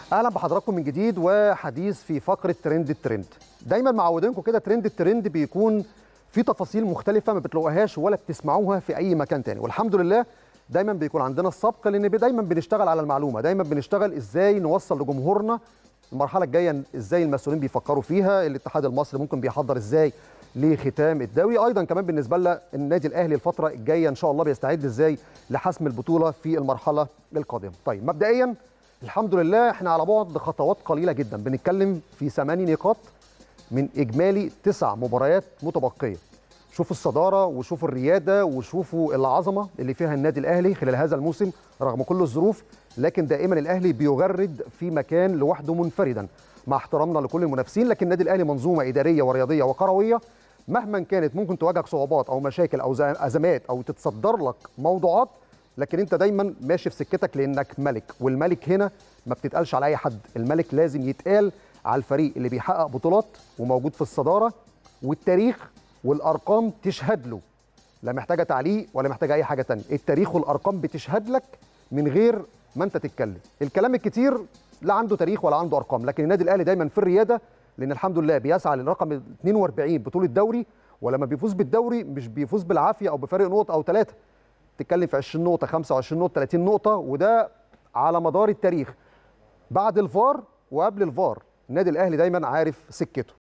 اهلا بحضراتكم من جديد وحديث في فقره ترند الترند دايما معودينكم كده ترند الترند بيكون في تفاصيل مختلفه ما بتلاقوهاش ولا بتسمعوها في اي مكان تاني والحمد لله دايما بيكون عندنا السبق لان دايما بنشتغل على المعلومه دايما بنشتغل ازاي نوصل لجمهورنا المرحله الجايه ازاي المسؤولين بيفكروا فيها الاتحاد المصري ممكن بيحضر ازاي لختام الدوري ايضا كمان بالنسبه لنا النادي الاهلي الفتره الجايه ان شاء الله بيستعد ازاي لحسم البطوله في المرحله القادمه طيب مبدئيا الحمد لله احنا على بعد خطوات قليله جدا بنتكلم في ثماني نقاط من اجمالي تسع مباريات متبقيه شوفوا الصداره وشوفوا الرياده وشوفوا العظمه اللي فيها النادي الاهلي خلال هذا الموسم رغم كل الظروف لكن دائما الاهلي بيغرد في مكان لوحده منفردا مع احترامنا لكل المنافسين لكن النادي الاهلي منظومه اداريه ورياضيه وكرويه مهما كانت ممكن تواجهك صعوبات او مشاكل او ازمات او تتصدر لك موضوعات لكن انت دايما ماشي في سكتك لانك ملك والملك هنا ما بتتقالش على اي حد الملك لازم يتقال على الفريق اللي بيحقق بطولات وموجود في الصداره والتاريخ والارقام تشهد له لا محتاجه تعليق ولا محتاجه اي حاجه تانية التاريخ والارقام بتشهد لك من غير ما انت تتكلم الكلام الكتير لا عنده تاريخ ولا عنده ارقام لكن النادي الاهلي دايما في الرياده لان الحمد لله بيسعى للرقم 42 بطوله دوري ولما بيفوز بالدوري مش بيفوز بالعافيه او بفارق نقطه او ثلاثه تتكلم في 20 نقطه 25 نقطه 30 نقطه وده على مدار التاريخ بعد الفار وقبل الفار النادي الاهلي دايما عارف سكته